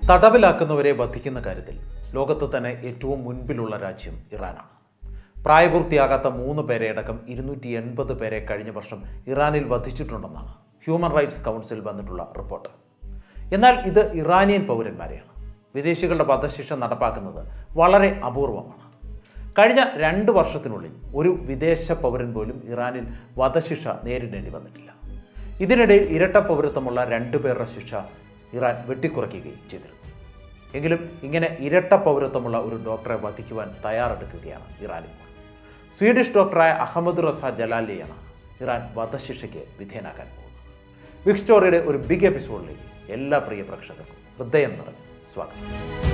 തടവിലാക്കുന്നവരെ വധിക്കുന്ന കാര്യത്തിൽ ലോകത്ത് തന്നെ ഏറ്റവും മുൻപിലുള്ള രാജ്യം ഇറാനാണ് പ്രായപൂർത്തിയാകാത്ത മൂന്ന് പേരെ അടക്കം ഇരുന്നൂറ്റി എൺപത് പേരെ കഴിഞ്ഞ വർഷം ഇറാനിൽ വധിച്ചിട്ടുണ്ടെന്നാണ് ഹ്യൂമൻ റൈറ്റ്സ് കൗൺസിൽ വന്നിട്ടുള്ള റിപ്പോർട്ട് എന്നാൽ ഇത് ഇറാനിയൻ പൗരന്മാരെയാണ് വിദേശികളുടെ വധശിക്ഷ നടപ്പാക്കുന്നത് വളരെ അപൂർവമാണ് കഴിഞ്ഞ രണ്ട് വർഷത്തിനുള്ളിൽ ഒരു വിദേശ പൗരൻ പോലും ഇറാനിൽ വധശിക്ഷ നേരിടേണ്ടി വന്നിട്ടില്ല ഇതിനിടയിൽ ഇരട്ട പൗരത്വമുള്ള രണ്ടു പേരുടെ ശിക്ഷ ഇറാൻ വെട്ടിക്കുറയ്ക്കുകയും ചെയ്തിരുന്നു എങ്കിലും ഇങ്ങനെ ഇരട്ട പൗരത്വമുള്ള ഒരു ഡോക്ടറെ വധിക്കുവാൻ തയ്യാറെടുക്കുകയാണ് ഇറാൻ ഇപ്പോൾ സ്വീഡിഷ് ഡോക്ടറായ അഹമ്മദ് റസ ജലാലിയാണ് ഇറാൻ വധശിക്ഷയ്ക്ക് വിധേയനാക്കാൻ പോകുന്നത് ബിഗ് സ്റ്റോറിയുടെ ഒരു ബിഗ് എപ്പിസോഡിലേക്ക് എല്ലാ പ്രിയ പ്രേക്ഷകർക്കും ഹൃദയം നിറഞ്ഞ സ്വാഗതം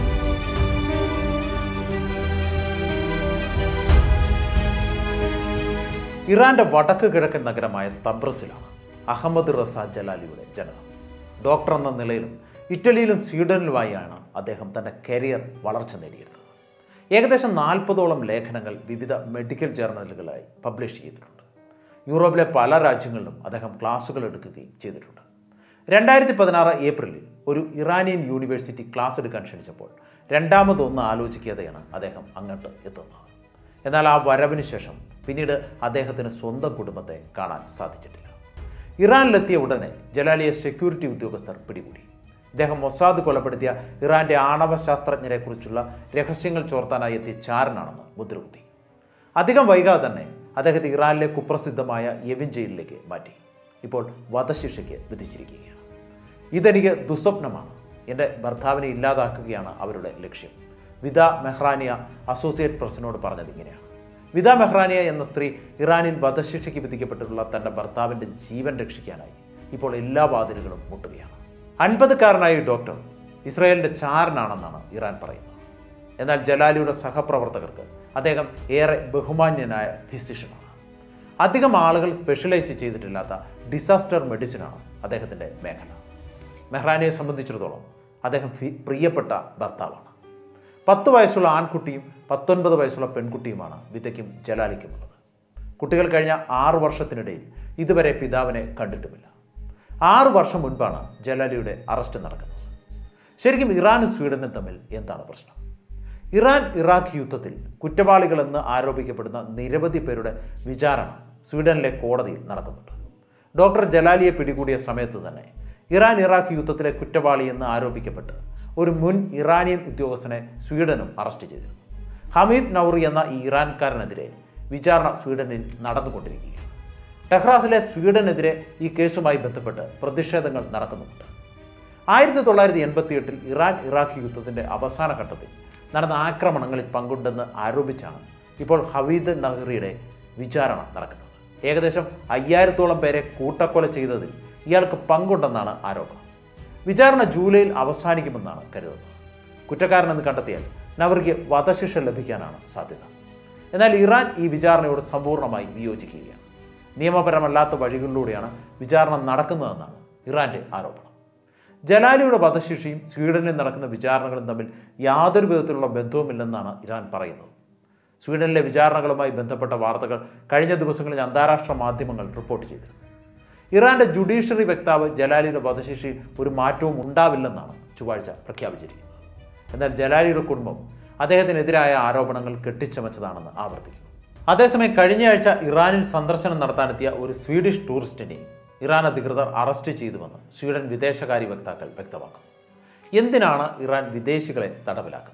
ഇറാന്റെ വടക്ക് കിഴക്കൻ നഗരമായ തബ്രസിലാണ് അഹമ്മദ് റസ ജലാലിയുടെ ജനനം ഡോക്ടർ എന്ന നിലയിലും ഇറ്റലിയിലും സ്വീഡനിലുമായാണ് അദ്ദേഹം തൻ്റെ കരിയർ വളർച്ച നേടിയിരുന്നത് ഏകദേശം നാൽപ്പതോളം ലേഖനങ്ങൾ വിവിധ മെഡിക്കൽ ജേർണലുകളായി പബ്ലിഷ് ചെയ്തിട്ടുണ്ട് യൂറോപ്പിലെ പല രാജ്യങ്ങളിലും അദ്ദേഹം ക്ലാസുകൾ എടുക്കുകയും ചെയ്തിട്ടുണ്ട് രണ്ടായിരത്തി പതിനാറ് ഏപ്രിലിൽ ഒരു ഇറാനിയൻ യൂണിവേഴ്സിറ്റി ക്ലാസ് എടുക്കാൻ ക്ഷണിച്ചപ്പോൾ രണ്ടാമതൊന്ന് ആലോചിക്കാതെയാണ് അദ്ദേഹം അങ്ങോട്ട് എത്തുന്നത് എന്നാൽ ആ വരവിന് ശേഷം പിന്നീട് അദ്ദേഹത്തിന് സ്വന്തം കുടുംബത്തെ കാണാൻ സാധിച്ചിട്ടില്ല ഇറാനിലെത്തിയ ഉടനെ ജലാലിയെ സെക്യൂരിറ്റി ഉദ്യോഗസ്ഥർ പിടികൂടി ഇദ്ദേഹം മൊസാദ് കൊലപ്പെടുത്തിയ ഇറാന്റെ ആണവ ശാസ്ത്രജ്ഞരെക്കുറിച്ചുള്ള രഹസ്യങ്ങൾ ചോർത്താനായി എത്തിയ ചാരനാണെന്ന് മുദ്രകുത്തി അധികം വൈകാതെ തന്നെ അദ്ദേഹത്തെ ഇറാനിലെ കുപ്രസിദ്ധമായ യെവിൻ ജയിലിലേക്ക് മാറ്റി ഇപ്പോൾ വധശിക്ഷയ്ക്ക് വിധിച്ചിരിക്കുകയാണ് ഇതെനിക്ക് ദുസ്വപ്നമാണ് എൻ്റെ ഭർത്താവിനെ ഇല്ലാതാക്കുകയാണ് അവരുടെ ലക്ഷ്യം വിദ മെഹ്റാനിയ അസോസിയേറ്റ് പ്രസിനോട് പറഞ്ഞത് ഇങ്ങനെയാണ് വിദ മെഹ്റാനിയ എന്ന സ്ത്രീ ഇറാനിൽ വധശിക്ഷയ്ക്ക് വിധിക്കപ്പെട്ടിട്ടുള്ള തൻ്റെ ഭർത്താവിൻ്റെ ജീവൻ രക്ഷിക്കാനായി ഇപ്പോൾ എല്ലാ വാതിലുകളും മുട്ടുകയാണ് അൻപതുകാരനായ ഈ ഡോക്ടർ ഇസ്രായേലിൻ്റെ ചാരനാണെന്നാണ് ഇറാൻ പറയുന്നത് എന്നാൽ ജലാലിയുടെ സഹപ്രവർത്തകർക്ക് അദ്ദേഹം ഏറെ ബഹുമാന്യനായ ഫിസിഷ്യനാണ് അധികം ആളുകൾ സ്പെഷ്യലൈസ് ചെയ്തിട്ടില്ലാത്ത ഡിസാസ്റ്റർ മെഡിസിനാണ് അദ്ദേഹത്തിൻ്റെ മേഖല മെഹ്റാനിയെ സംബന്ധിച്ചിടത്തോളം അദ്ദേഹം ഫി- പ്രിയപ്പെട്ട ഭർത്താവാണ് പത്ത് വയസ്സുള്ള ആൺകുട്ടിയും പത്തൊൻപത് വയസ്സുള്ള പെൺകുട്ടിയുമാണ് വിതയ്ക്കും ജലാലിക്കുമുള്ളത് കുട്ടികൾ കഴിഞ്ഞ ആറു വർഷത്തിനിടയിൽ ഇതുവരെ പിതാവിനെ കണ്ടിട്ടുമില്ല ആറ് വർഷം മുൻപാണ് ജലാലിയുടെ അറസ്റ്റ് നടക്കുന്നത് ശരിക്കും ഇറാനും സ്വീഡനും തമ്മിൽ എന്താണ് പ്രശ്നം ഇറാൻ ഇറാഖ് യുദ്ധത്തിൽ കുറ്റവാളികളെന്ന് ആരോപിക്കപ്പെടുന്ന നിരവധി പേരുടെ വിചാരണ സ്വീഡനിലെ കോടതിയിൽ നടക്കുന്നുണ്ട് ഡോക്ടർ ജലാലിയെ പിടികൂടിയ സമയത്ത് തന്നെ ഇറാൻ ഇറാഖ് യുദ്ധത്തിലെ കുറ്റവാളി എന്ന് ആരോപിക്കപ്പെട്ട് ഒരു മുൻ ഇറാനിയൻ ഉദ്യോഗസ്ഥനെ സ്വീഡനും അറസ്റ്റ് ചെയ്തിരുന്നു ഹമീദ് നൌറി എന്ന ഈ ഇറാൻകാരനെതിരെ വിചാരണ സ്വീഡനിൽ നടന്നുകൊണ്ടിരിക്കുകയാണ് ടെഹ്റാസിലെ സ്വീഡനെതിരെ ഈ കേസുമായി ബന്ധപ്പെട്ട് പ്രതിഷേധങ്ങൾ നടക്കുന്നുണ്ട് ആയിരത്തി തൊള്ളായിരത്തി എൺപത്തി എട്ടിൽ ഇറാൻ ഇറാഖ് യുദ്ധത്തിൻ്റെ അവസാന ഘട്ടത്തിൽ നടന്ന ആക്രമണങ്ങളിൽ പങ്കുണ്ടെന്ന് ആരോപിച്ചാണ് ഇപ്പോൾ ഹവീദ് നഹ്റിയുടെ വിചാരണ നടക്കുന്നത് ഏകദേശം അയ്യായിരത്തോളം പേരെ കൂട്ടക്കൊല ചെയ്തതിൽ ഇയാൾക്ക് പങ്കുണ്ടെന്നാണ് ആരോപണം വിചാരണ ജൂലൈയിൽ അവസാനിക്കുമെന്നാണ് കരുതുന്നത് കുറ്റക്കാരനെന്ന് കണ്ടെത്തിയാൽ നവറിക്ക് വധശിക്ഷ ലഭിക്കാനാണ് സാധ്യത എന്നാൽ ഇറാൻ ഈ വിചാരണയോട് സമ്പൂർണ്ണമായി വിയോജിക്കുകയാണ് നിയമപരമല്ലാത്ത വഴികളിലൂടെയാണ് വിചാരണ നടക്കുന്നതെന്നാണ് ഇറാന്റെ ആരോപണം ജലാലിയുടെ വധശിക്ഷയും സ്വീഡനിൽ നടക്കുന്ന വിചാരണകളും തമ്മിൽ യാതൊരു വിധത്തിലുള്ള ബന്ധവുമില്ലെന്നാണ് ഇറാൻ പറയുന്നത് സ്വീഡനിലെ വിചാരണകളുമായി ബന്ധപ്പെട്ട വാർത്തകൾ കഴിഞ്ഞ ദിവസങ്ങളിൽ അന്താരാഷ്ട്ര മാധ്യമങ്ങൾ റിപ്പോർട്ട് ചെയ്തിരുന്നു ഇറാന്റെ ജുഡീഷ്യറി വക്താവ് ജലാലിയുടെ വധശിക്ഷയിൽ ഒരു മാറ്റവും ഉണ്ടാവില്ലെന്നാണ് ചൊവ്വാഴ്ച പ്രഖ്യാപിച്ചിരിക്കുന്നത് എന്നാൽ ജലാലിയുടെ കുടുംബം അദ്ദേഹത്തിനെതിരായ ആരോപണങ്ങൾ കെട്ടിച്ചമച്ചതാണെന്ന് ആവർത്തിക്കുന്നു അതേസമയം കഴിഞ്ഞയാഴ്ച ഇറാനിൽ സന്ദർശനം നടത്താനെത്തിയ ഒരു സ്വീഡിഷ് ടൂറിസ്റ്റിനെയും ഇറാൻ അധികൃതർ അറസ്റ്റ് ചെയ്തുവെന്ന് സ്വീഡൻ വിദേശകാര്യ വക്താക്കൾ വ്യക്തമാക്കുന്നു എന്തിനാണ് ഇറാൻ വിദേശികളെ തടവിലാക്കുന്നത്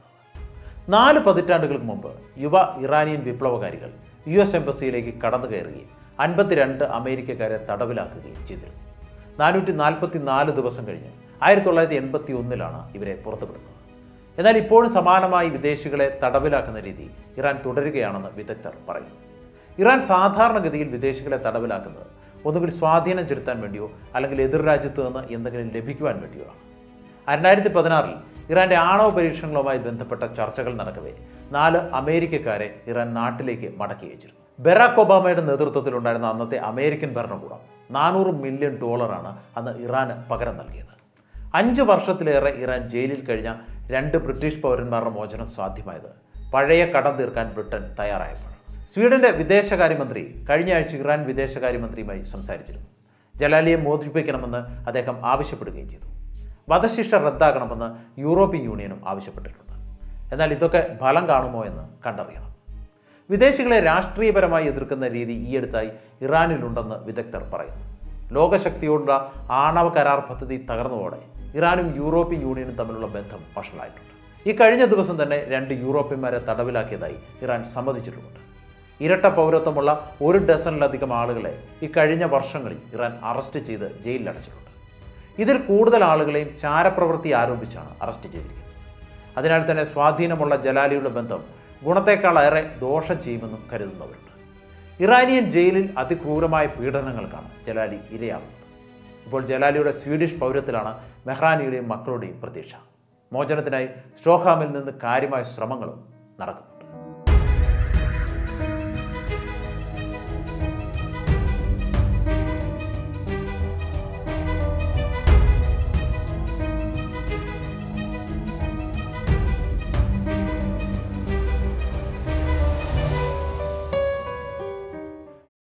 നാല് പതിറ്റാണ്ടുകൾക്ക് മുമ്പ് യുവ ഇറാനിയൻ വിപ്ലവകാരികൾ യു എസ് എംബസിയിലേക്ക് കടന്നു കയറുകയും അൻപത്തിരണ്ട് അമേരിക്കക്കാരെ തടവിലാക്കുകയും ചെയ്തിരുന്നു നാനൂറ്റി നാൽപ്പത്തി നാല് ദിവസം കഴിഞ്ഞ് ആയിരത്തി തൊള്ളായിരത്തി എൺപത്തി ഒന്നിലാണ് ഇവരെ പുറത്തുവിടുന്നത് എന്നാൽ ഇപ്പോഴും സമാനമായി വിദേശികളെ തടവിലാക്കുന്ന രീതി ഇറാൻ തുടരുകയാണെന്ന് വിദഗ്ധർ പറയുന്നു ഇറാൻ സാധാരണഗതിയിൽ വിദേശികളെ തടവിലാക്കുന്നത് ഒന്നുകിൽ സ്വാധീനം ചെലുത്താൻ വേണ്ടിയോ അല്ലെങ്കിൽ എതിർ രാജ്യത്ത് നിന്ന് എന്തെങ്കിലും ലഭിക്കുവാൻ വേണ്ടിയോ ആണ് രണ്ടായിരത്തി പതിനാറിൽ ഇറാന്റെ ആണവ പരീക്ഷണങ്ങളുമായി ബന്ധപ്പെട്ട ചർച്ചകൾ നടക്കവേ നാല് അമേരിക്കക്കാരെ ഇറാൻ നാട്ടിലേക്ക് മടക്കി അയച്ചിരുന്നു ബറാക് ഒബാമയുടെ നേതൃത്വത്തിലുണ്ടായിരുന്ന അന്നത്തെ അമേരിക്കൻ ഭരണകൂടം നാനൂറ് മില്യൺ ഡോളറാണ് അന്ന് ഇറാന് പകരം നൽകിയത് അഞ്ച് വർഷത്തിലേറെ ഇറാൻ ജയിലിൽ കഴിഞ്ഞ രണ്ട് ബ്രിട്ടീഷ് പൗരന്മാരുടെ മോചനം സാധ്യമായത് പഴയ കടം തീർക്കാൻ ബ്രിട്ടൻ തയ്യാറായപ്പോഴാണ് സ്വീഡന്റെ വിദേശകാര്യമന്ത്രി കഴിഞ്ഞ ആഴ്ച ഇറാൻ വിദേശകാര്യമന്ത്രിയുമായി സംസാരിച്ചിരുന്നു ജലാലിയെ മോചിപ്പിക്കണമെന്ന് അദ്ദേഹം ആവശ്യപ്പെടുകയും ചെയ്തു വധശിക്ഷ റദ്ദാക്കണമെന്ന് യൂറോപ്യൻ യൂണിയനും ആവശ്യപ്പെട്ടിട്ടുണ്ട് എന്നാൽ ഇതൊക്കെ ഫലം കാണുമോ എന്ന് കണ്ടറിയണം വിദേശികളെ രാഷ്ട്രീയപരമായി എതിർക്കുന്ന രീതി ഈയടുത്തായി ഇറാനിലുണ്ടെന്ന് വിദഗ്ധർ പറയുന്നു ലോകശക്തിയോടുള്ള ആണവ കരാർ പദ്ധതി തകർന്നതോടെ ഇറാനും യൂറോപ്യൻ യൂണിയനും തമ്മിലുള്ള ബന്ധം വഷളായിട്ടുണ്ട് ഈ കഴിഞ്ഞ ദിവസം തന്നെ രണ്ട് യൂറോപ്യന്മാരെ തടവിലാക്കിയതായി ഇറാൻ സമ്മതിച്ചിട്ടുമുണ്ട് ഇരട്ട പൗരത്വമുള്ള ഒരു ഡസനിലധികം ആളുകളെ ഈ കഴിഞ്ഞ വർഷങ്ങളിൽ ഇറാൻ അറസ്റ്റ് ചെയ്ത് ജയിലിലടച്ചിട്ടുണ്ട് ഇതിൽ കൂടുതൽ ആളുകളെയും ചാരപ്രവൃത്തി ആരോപിച്ചാണ് അറസ്റ്റ് ചെയ്തിരിക്കുന്നത് അതിനാൽ തന്നെ സ്വാധീനമുള്ള ജലാലിയുടെ ബന്ധം ഗുണത്തേക്കാളേറെ ദോഷം ചെയ്യുമെന്നും കരുതുന്നവരുണ്ട് ഇറാനിയൻ ജയിലിൽ അതിക്രൂരമായ പീഡനങ്ങൾക്കാണ് ജലാലി ഇരയാകുന്നത് ഇപ്പോൾ ജലാലിയുടെ സ്വീഡിഷ് പൗരത്തിലാണ് മെഹ്റാനിയുടെയും മക്കളുടെയും പ്രതീക്ഷ മോചനത്തിനായി സ്റ്റോഹാമിൽ നിന്ന് കാര്യമായ ശ്രമങ്ങളും നടക്കുന്നു